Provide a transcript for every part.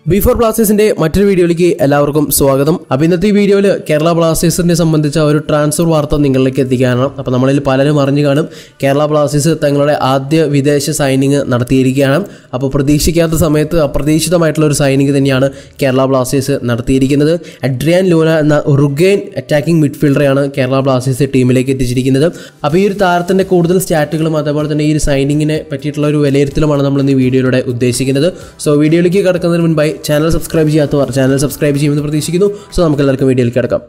before ബ്ലാസ്റ്റേഴ്സിന്റെ മറ്റൊരു വീഡിയോയിലേക്ക് എല്ലാവർക്കും സ്വാഗതം അപ്പോൾ ഇന്നത്തെ ഈ വീഡിയോയിൽ കേരള ബ്ലാസ്റ്റേഴ്സിനെ സംബന്ധിച്ച ഒരു ട്രാൻസ്ഫർ വാർത്ത നിങ്ങളിലേക്ക് എത്തിക്കാനാണ് അപ്പോൾ നമ്മളിൽ പലരും അറിഞ്ഞു കാണും കേരള ബ്ലാസ്റ്റേഴ്സ് തങ്ങളുടെ ആദ്യ വിദേശ സൈനിങ് നടത്തിയിരിക്കുകയാണ് അപ്പോൾ പ്രതീക്ഷിക്കാത്ത സമയത്ത് അപ്രതീക്ഷിതമായിട്ടുള്ള ഒരു സൈനിങ് തന്നെയാണ് കേരള ബ്ലാസ്റ്റേഴ്സ് നടത്തിയിരിക്കുന്നത് അഡ്രിയാൻ ലൂന എന്ന ഉറുഗൈൻ അറ്റാക്കിംഗ് മിഡ്ഫീൽഡറെയാണ് കേരള ബ്ലാസ്റ്റേഴ്സ് ടീമിലേക്ക് എത്തിച്ചിരിക്കുന്നത് അപ്പോൾ ഈ ഒരു താരത്തിൻ്റെ കൂടുതൽ സ്റ്റാറ്റുകളും അതേപോലെ തന്നെ ഈ ഒരു സൈനിങ്ങിനെ പറ്റിയിട്ടുള്ള ഒരു വിലയിരുത്തലുമാണ് നമ്മൾ ഇന്ന് ഈ വീഡിയോയിലൂടെ ഉദ്ദേശിക്കുന്നത് സോ വീഡിയോയിലേക്ക് കടക്കുന്നതിന് മുൻപായി ചാനൽ സബ്സ്ക്രൈബ് ചെയ്യാത്തവർ ചാനൽ സബ്സ്ക്രൈബ് ചെയ്യുമെന്ന് പ്രതീക്ഷിക്കുന്നു സോ നമുക്ക് എല്ലാവർക്കും വീഡിയോയിലേക്ക് കിടക്കാം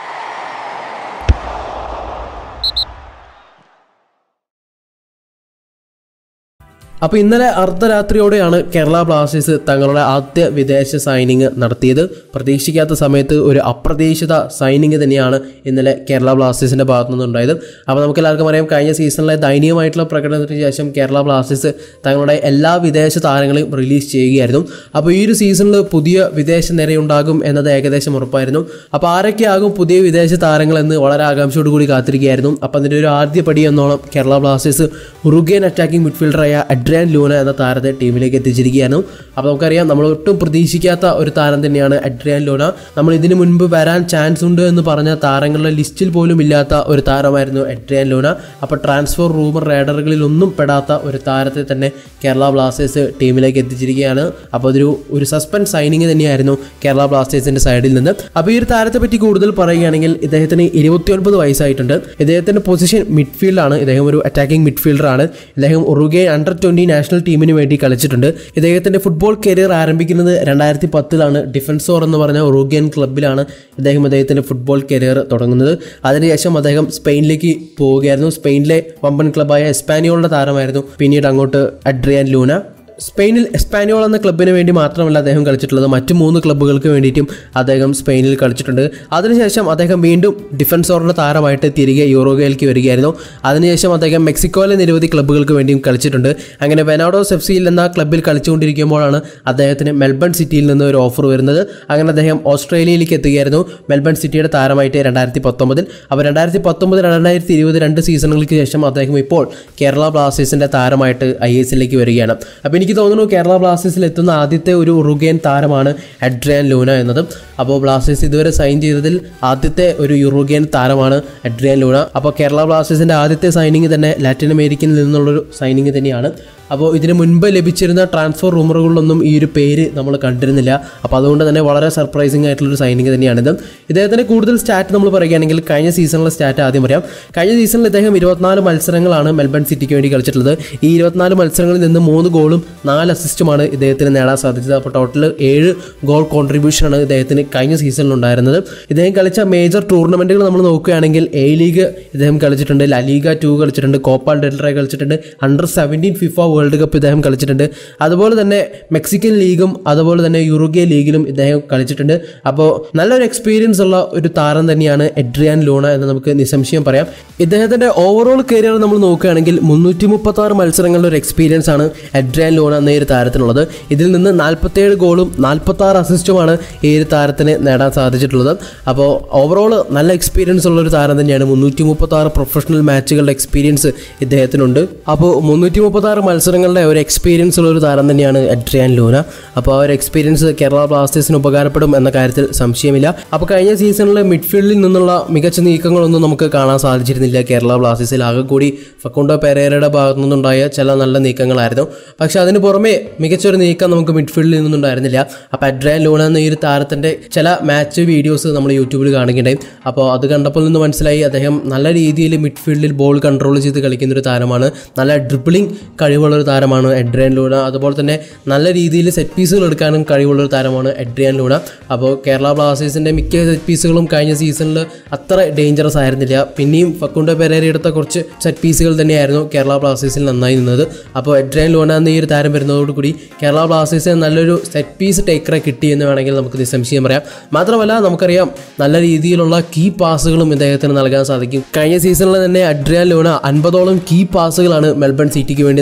അപ്പോൾ ഇന്നലെ അർദ്ധരാത്രിയോടെയാണ് കേരള ബ്ലാസ്റ്റേഴ്സ് തങ്ങളുടെ ആദ്യ വിദേശ സൈനിങ് നടത്തിയത് പ്രതീക്ഷിക്കാത്ത സമയത്ത് ഒരു അപ്രതീക്ഷിത സൈനിങ് തന്നെയാണ് ഇന്നലെ കേരള ബ്ലാസ്റ്റേഴ്സിൻ്റെ ഭാഗത്തു നിന്നുണ്ടായത് അപ്പോൾ നമുക്ക് എല്ലാവർക്കും അറിയാം കഴിഞ്ഞ സീസണിലെ ദയനീയമായിട്ടുള്ള പ്രകടനത്തിന് ശേഷം കേരള ബ്ലാസ്റ്റേഴ്സ് തങ്ങളുടെ എല്ലാ വിദേശ താരങ്ങളെയും റിലീസ് ചെയ്യുകയായിരുന്നു അപ്പോൾ ഈ ഒരു സീസണിൽ പുതിയ വിദേശ നിരയുണ്ടാകും എന്നത് ഏകദേശം ഉറപ്പായിരുന്നു അപ്പോൾ ആരൊക്കെയാകും പുതിയ വിദേശ താരങ്ങളെന്ന് വളരെ ആകാംക്ഷയോട് കൂടി കാത്തിരിക്കുകയായിരുന്നു അപ്പോൾ അതിൻ്റെ ഒരു ആദ്യ പടി എന്നോണം കേരള ബ്ലാസ്റ്റേഴ്സ് ഉറുഗേൻ അറ്റാക്കിംഗ് മിഡ്ഫീൽഡറായ അഡ്രിയാൻ ലൂന എന്ന താരത്തെ ടീമിലേക്ക് എത്തിച്ചിരിക്കുകയാണ് അപ്പോൾ നമുക്കറിയാം നമ്മൾ ഒട്ടും പ്രതീക്ഷിക്കാത്ത ഒരു താരം തന്നെയാണ് അഡ്രിയാൻ ലൂന നമ്മൾ ഇതിനു മുൻപ് വരാൻ ചാൻസ് ഉണ്ട് എന്ന് പറഞ്ഞ താരങ്ങളുടെ ലിസ്റ്റിൽ പോലും ഇല്ലാത്ത ഒരു താരമായിരുന്നു അഡ്രിയാൻ ലൂന അപ്പോൾ ട്രാൻസ്ഫർ റൂമർ റേഡറുകളിൽ ഒന്നും പെടാത്ത ഒരു താരത്തെ തന്നെ കേരള ബ്ലാസ്റ്റേഴ്സ് ടീമിലേക്ക് എത്തിച്ചിരിക്കുകയാണ് അപ്പോൾ അതൊരു ഒരു സസ്പെൻസ് സൈനിങ് തന്നെയായിരുന്നു കേരള ബ്ലാസ്റ്റേഴ്സിന്റെ സൈഡിൽ നിന്ന് അപ്പോൾ ഈ ഒരു താരത്തെ പറ്റി കൂടുതൽ പറയുകയാണെങ്കിൽ ഇദ്ദേഹത്തിന് ഇരുപത്തിയൊൻപത് വയസ്സായിട്ടുണ്ട് ഇദ്ദേഹത്തിന്റെ പൊസിഷൻ മിഡ്ഫീൽഡാണ് ഇദ്ദേഹം ഒരു അറ്റാക്കിംഗ് മിഡ്ഫീൽഡറാണ് ഇദ്ദേഹം ഉറുഗെ അണ്ടർ ട്വന്റി നാഷണൽ ടീമിന് വേണ്ടി കളിച്ചിട്ടുണ്ട് ഇദ്ദേഹത്തിന്റെ ഫുട്ബോൾ കരിയർ ആരംഭിക്കുന്നത് രണ്ടായിരത്തി പത്തിലാണ് ഡിഫൻസോർ എന്ന് പറഞ്ഞ ഉറുഗിയൻ ക്ലബ്ബിലാണ് ഇദ്ദേഹം ഇദ്ദേഹത്തിന്റെ ഫുട്ബോൾ കരിയർ തുടങ്ങുന്നത് അതിനുശേഷം അദ്ദേഹം സ്പെയിനിലേക്ക് പോവുകയായിരുന്നു സ്പെയിനിലെ വമ്പൻ ക്ലബ്ബായ എസ്പാനിയോളുടെ താരമായിരുന്നു പിന്നീട് അങ്ങോട്ട് അഡ്രിയാൻ ലൂന സ്പെയിനിൽ എസ്പാനിയോൾ എന്ന ക്ലബിന് വേണ്ടി മാത്രമല്ല അദ്ദേഹം കളിച്ചിട്ടുള്ളത് മറ്റു മൂന്ന് ക്ലബ്ബുകൾക്ക് വേണ്ടിയിട്ടും അദ്ദേഹം സ്പെയിനിൽ കളിച്ചിട്ടുണ്ട് അതിനുശേഷം അദ്ദേഹം വീണ്ടും ഡിഫൻസോറിൻ്റെ താരമായിട്ട് തിരികെ യൂറോഗയിലേക്ക് വരികയായിരുന്നു അതിനുശേഷം അദ്ദേഹം മെക്സിക്കോയിലെ നിരവധി ക്ലബ്ബുകൾക്ക് വേണ്ടിയും കളിച്ചിട്ടുണ്ട് അങ്ങനെ വെനാഡോസ് എഫ് സിയിൽ എന്ന ക്ലബ്ബിൽ കളിച്ചുകൊണ്ടിരിക്കുമ്പോഴാണ് അദ്ദേഹത്തിന് മെൽബൺ സിറ്റിയിൽ നിന്ന് ഒരു ഓഫർ വരുന്നത് അങ്ങനെ അദ്ദേഹം ഓസ്ട്രേലിയയിലേക്ക് എത്തുകയായിരുന്നു മെൽബൺ സിറ്റിയുടെ താരമായിട്ട് രണ്ടായിരത്തി പത്തൊമ്പതിൽ അപ്പോൾ രണ്ടായിരത്തി പത്തൊമ്പത് രണ്ടായിരത്തി ഇരുപത് രണ്ട് സീസണുകൾക്ക് ശേഷം അദ്ദേഹം ഇപ്പോൾ കേരള ബ്ലാസ്റ്റേഴ്സിൻ്റെ താരമായിട്ട് ഐ എസ് എല്ലിലേക്ക് വരികയാണ് അപ്പോൾ എനിക്ക് തോന്നുന്നു കേരള ബ്ലാസ്റ്റേഴ്സിൽ എത്തുന്ന ആദ്യത്തെ ഒരു ഉറുഗേൻ താരമാണ് അഡ്രിയാൻ ലൂന എന്നത് അപ്പോൾ ബ്ലാസ്റ്റേഴ്സ് ഇതുവരെ സൈൻ ചെയ്തതിൽ ആദ്യത്തെ ഒരു യുറുഗേൻ താരമാണ് അഡ്രിയാൻ ലൂന അപ്പോൾ കേരള ബ്ലാസ്റ്റേഴ്സിൻ്റെ ആദ്യത്തെ സൈനിങ് തന്നെ ലാറ്റിൻ അമേരിക്കയിൽ നിന്നുള്ളൊരു സൈനിങ് തന്നെയാണ് അപ്പോൾ ഇതിന് മുൻപ് ലഭിച്ചിരുന്ന ട്രാൻസ്ഫർ റൂമറുകളിലൊന്നും ഈ ഒരു പേര് നമ്മൾ കണ്ടിരുന്നില്ല അപ്പോൾ അതുകൊണ്ട് തന്നെ വളരെ സർപ്രൈസിംഗ് ആയിട്ടുള്ളൊരു സൈനിങ് തന്നെയാണിത് ഇദ്ദേഹത്തിൻ്റെ കൂടുതൽ സ്റ്റാറ്റ് നമ്മൾ പറയുകയാണെങ്കിൽ കഴിഞ്ഞ സീസണിലെ സ്റ്റാറ്റ് ആദ്യം പറയാം കഴിഞ്ഞ സീസണിൽ ഇദ്ദേഹം ഇരുപത്തിനാല് മത്സരങ്ങളാണ് മെൽബൺ സിറ്റിക്ക് വേണ്ടി കളിച്ചിട്ടുള്ളത് ഈ ഇരുപത്തിനാല് മത്സരങ്ങളിൽ നിന്ന് മൂന്ന് ഗോളും നാല് അസിസ്റ്റുമാണ് ഇദ്ദേഹത്തിന് നേടാൻ സാധിച്ചത് അപ്പോൾ ടോട്ടൽ ഏഴ് ഗോൾ കോൺട്രിബ്യൂഷനാണ് ഇദ്ദേഹത്തിന് കഴിഞ്ഞ സീസണിൽ ഉണ്ടായിരുന്നത് ഇദ്ദേഹം കളിച്ച മേജർ ടൂർണമെൻറ്റുകൾ നമ്മൾ നോക്കുകയാണെങ്കിൽ എ ലീഗ് ഇദ്ദേഹം കളിച്ചിട്ടുണ്ട് ലലീഗ ടു കളിച്ചിട്ടുണ്ട് കോപ്പ ഡെൽറ കളിച്ചിട്ടുണ്ട് under seventeen FIFA World Cup ഇദ്ദേഹം കളിച്ചിട്ടുണ്ട് അതുപോലെ തന്നെ മെക്സിക്കൻ ലീഗും അതുപോലെ തന്നെ യുറുഗെ ലീഗിലും ഇദ്ദേഹം കളിച്ചിട്ടുണ്ട് അപ്പോൾ നല്ലൊരു എക്സ്പീരിയൻസ് ഉള്ള ഒരു താരം തന്നെയാണ് എഡ്രിയാൻ ലൂണ എന്ന് നമുക്ക് നിസ്സംശയം പറയാം ഇദ്ദേഹത്തിൻ്റെ ഓവറോൾ കരിയർ നമ്മൾ നോക്കുകയാണെങ്കിൽ മുന്നൂറ്റി മുപ്പത്തി ആറ് മത്സരങ്ങളുടെ ഒരു എക്സ്പീരിയൻസ് ആണ് എഡ്രിയാൻ ലൂണ എന്ന ഈ ഒരു താരത്തിനുള്ളത് ഇതിൽ നിന്ന് നാൽപ്പത്തേഴ് ഗോളും നാൽപ്പത്തി ആറ് അസിസ്റ്റുമാണ് ഈ ഒരു താരത്തിന് നേടാൻ സാധിച്ചിട്ടുള്ളത് അപ്പോൾ ഓവറോൾ നല്ല എക്സ്പീരിയൻസ് ഉള്ള ഒരു താരം തന്നെയാണ് മുന്നൂറ്റി മുപ്പത്തി ആറ് പ്രൊഫഷണൽ മാച്ചുകളുടെ എക്സ്പീരിയൻസ് ഇദ്ദേഹത്തിനുണ്ട് അപ്പോൾ മുന്നൂറ്റി മുപ്പത്തി ആറ് മത്സരങ്ങളുടെ ഒരു എക്സ്പീരിയൻസ് ഉള്ള ഒരു താരം തന്നെയാണ് എഡ്രിയാൻ ലൂന അപ്പോൾ ആ ഒരു എക്സ്പീരിയൻസ് കേരള ബ്ലാസ്റ്റേഴ്സിന് ഉപകാരപ്പെടും എന്ന കാര്യത്തിൽ സംശയമില്ല അപ്പോൾ കഴിഞ്ഞ സീസണിലെ മിഡ്ഫീൽഡിൽ നിന്നുള്ള മികച്ച നീക്കങ്ങളൊന്നും നമുക്ക് കാണാൻ സാധിച്ചിരുന്നില്ല കേരള ബ്ലാസ്റ്റേഴ്സിൽ ആകെ കൂടി ഫക്കുണ്ടോ പെരേരയുടെ ഭാഗത്തു നിന്നുണ്ടായ ചില നല്ല നീക്കങ്ങളായിരുന്നു പക്ഷേ അതിന് പുറമെ മികച്ചൊരു നീക്കം നമുക്ക് മിഡ്ഫീൽഡിൽ നിന്നുണ്ടായിരുന്നില്ല അപ്പോൾ അഡ്രിയാൻ ലൂണ എന്ന ഈ ഒരു താരത്തിൻ്റെ ചില മാച്ച് വീഡിയോസ് നമ്മൾ യൂട്യൂബിൽ കാണുകയുണ്ടായി അപ്പോൾ അത് കണ്ടപ്പോൾ നിന്ന് മനസ്സിലായി അദ്ദേഹം നല്ല രീതിയിൽ മിഡ്ഫീൽഡിൽ ബോൾ കൺട്രോൾ ചെയ്ത് കളിക്കുന്ന ഒരു താരമാണ് നല്ല ഡ്രിബിളിംഗ് കഴിവുള്ള ഒരു താരമാണ് എഡ്രിയാൻ ലൂണ അതുപോലെ തന്നെ നല്ല രീതിയിൽ സെറ്റ് പീസുകൾ എടുക്കാനും കഴിവുള്ള ഒരു താരമാണ് എഡ്രിയാൻ ലൂണ അപ്പോൾ കേരള ബ്ലാസ്റ്റേഴ്സിൻ്റെ മിക്ക സെറ്റ് പീസുകളും കഴിഞ്ഞ സീസണിൽ അത്ര ഡേഞ്ചറസ് ആയിരുന്നില്ല പിന്നെയും ഫക്കുണ്ടോ പെരേര എടുത്ത കുറച്ച് സെറ്റ് പീസുകൾ തന്നെയായിരുന്നു കേരള ബ്ലാസ്റ്റേഴ്സിൽ നന്നായി നിന്നത് അപ്പോൾ എഡ്രിയാൻ ലൂണ എന്ന ഈ ഒരു താരം വരുന്നതോടുകൂടി കേരള ബ്ലാസ്റ്റേഴ്സിന് നല്ലൊരു സെറ്റ് പീസ് ടേക്കറെ കിട്ടി എന്ന് വേണമെങ്കിൽ നമുക്ക് നിസ്സംശയം പറയാം മാത്രമല്ല നമുക്കറിയാം നല്ല രീതിയിലുള്ള കീ പാസുകളും ഇദ്ദേഹത്തിന് നൽകാൻ സാധിക്കും കഴിഞ്ഞ സീസണിൽ തന്നെ അഡ്രിയാൻ ലൂണ അൻപതോളം കീ പാസുകളാണ് മെൽബൺ സിറ്റിക്ക് വേണ്ടി നൽകിയത്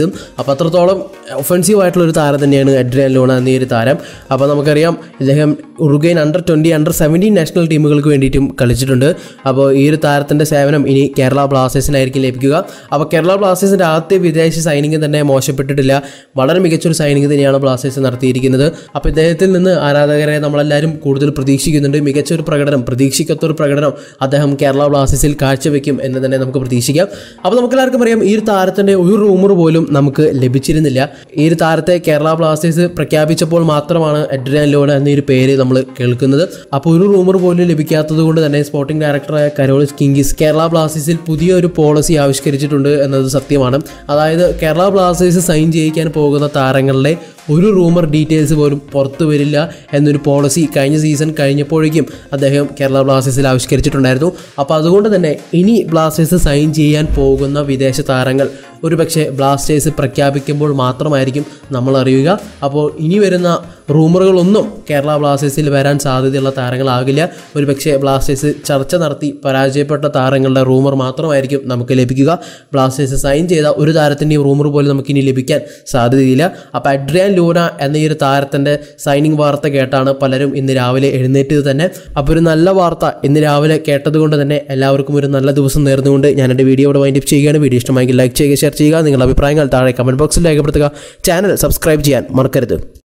പറ്റും അപ്പോൾ അത്രത്തോളം ഒഫൻസീവ് ആയിട്ടുള്ള ഒരു താരം തന്നെയാണ് അഡ്രിയാൻ ലോണ എന്നീ ഒരു താരം അപ്പോൾ നമുക്കറിയാം ഇദ്ദേഹം Uruguayan under twenty under seventeen national ടീമുകൾക്ക് വേണ്ടിയിട്ടും കളിച്ചിട്ടുണ്ട് അപ്പോൾ ഈ ഒരു താരത്തിൻ്റെ സേവനം ഇനി കേരള ബ്ലാസ്റ്റേഴ്സിനായിരിക്കും ലഭിക്കുക അപ്പോൾ കേരള ബ്ലാസ്റ്റേഴ്സിൻ്റെ ആദ്യ വിദേശ സൈനിങ് തന്നെ മോശപ്പെട്ടിട്ടില്ല വളരെ മികച്ചൊരു സൈനിങ് തന്നെയാണ് ബ്ലാസ്റ്റേഴ്സ് നടത്തിയിരിക്കുന്നത് അപ്പോൾ ഇദ്ദേഹത്തിൽ നിന്ന് ആരാധകരെ നമ്മളെല്ലാവരും കൂടുതൽ പ്രതീക്ഷിക്കുന്നുണ്ട് മികച്ചൊരു പ്രകടനം പ്രതീക്ഷിക്കാത്തൊരു പ്രകടനം അദ്ദേഹം കേരള ബ്ലാസ്റ്റേഴ്സിൽ കാഴ്ചവെക്കും എന്ന് തന്നെ നമുക്ക് പ്രതീക്ഷിക്കാം അപ്പോൾ നമുക്കെല്ലാവർക്കും അറിയാം ഈ ഒരു താരത്തിൻ്റെ ഒരു റൂമർ പോലും നമുക്ക് ലഭിച്ചിരുന്നില്ല ഈ ഒരു താരത്തെ കേരള ബ്ലാസ്റ്റേഴ്സ് പ്രഖ്യാപിച്ചപ്പോൾ മാത്രമാണ് എഡ്രിയാൻ ലോണ എന്നൊരു പേര് നമ്മൾ കേൾക്കുന്നത് അപ്പോൾ ഒരു റൂമർ പോലും ലഭിക്കാത്തത് കൊണ്ട് തന്നെ സ്പോർട്ടിംഗ് ഡയറക്ടറായ കരോളിസ് കിങ്കിസ് കേരള ബ്ലാസ്റ്റേഴ്സിൽ പുതിയൊരു പോളിസി ആവിഷ്കരിച്ചിട്ടുണ്ട് എന്നത് സത്യമാണ് അതായത് കേരള ബ്ലാസ്റ്റേഴ്സ് സൈൻ ചെയ്യിക്കാൻ പോകുന്ന താരങ്ങളുടെ ഒരു റൂമർ ഡീറ്റെയിൽസ് പോലും പുറത്തു വരില്ല എന്നൊരു പോളിസി കഴിഞ്ഞ സീസൺ കഴിഞ്ഞപ്പോഴേക്കും അദ്ദേഹം കേരള ബ്ലാസ്റ്റേഴ്സിൽ ആവിഷ്കരിച്ചിട്ടുണ്ടായിരുന്നു അപ്പോൾ അതുകൊണ്ട് തന്നെ ഇനി ബ്ലാസ്റ്റേഴ്സ് സൈൻ ചെയ്യാൻ പോകുന്ന വിദേശ താരങ്ങൾ ഒരുപക്ഷെ ബ്ലാസ്റ്റേഴ്സ് പ്രഖ്യാപിക്കുമ്പോൾ മാത്രമായിരിക്കും നമ്മൾ അറിയുക അപ്പോൾ ഇനി വരുന്ന റൂമറുകളൊന്നും കേരള ബ്ലാസ്റ്റേഴ്സിൽ വരാൻ സാധ്യതയുള്ള താരങ്ങളാകില്ല ഒരുപക്ഷെ ബ്ലാസ്റ്റേഴ്സ് ചർച്ച നടത്തി പരാജയപ്പെട്ട താരങ്ങളുടെ റൂമർ മാത്രമായിരിക്കും നമുക്ക് ലഭിക്കുക ബ്ലാസ്റ്റേഴ്സ് സൈൻ ചെയ്ത ഒരു താരത്തിൻ്റെയും റൂമർ പോലും നമുക്ക് ഇനി ലഭിക്കാൻ സാധ്യതയില്ല അപ്പോൾ അഡ്രിയാൻ ലൂന എന്ന ഈ ഒരു താരത്തിൻ്റെ സൈനിങ് വാർത്ത കേട്ടാണ് പലരും ഇന്ന് രാവിലെ എഴുന്നേറ്റത് തന്നെ അപ്പോൾ ഒരു നല്ല വാർത്ത ഇന്ന് രാവിലെ കേട്ടതുകൊണ്ട് തന്നെ എല്ലാവർക്കും ഒരു നല്ല ദിവസം നേർന്നുകൊണ്ട് ഞാൻ എൻ്റെ വീഡിയോ ഇവിടെ വൈൻഡപ്പ് ചെയ്യുകയാണ് വീഡിയോ ഇഷ്ടമായെങ്കിൽ ലൈക്ക് ചെയ്യുക ഷെയർ ചെയ്യുക നിങ്ങളുടെ അഭിപ്രായങ്ങൾ താഴെ കമൻറ്റ് ബോക്സിൽ രേഖപ്പെടുത്തുക ചാനൽ സബ്സ്ക്രൈബ് ചെയ്യാൻ മറക്കരുത്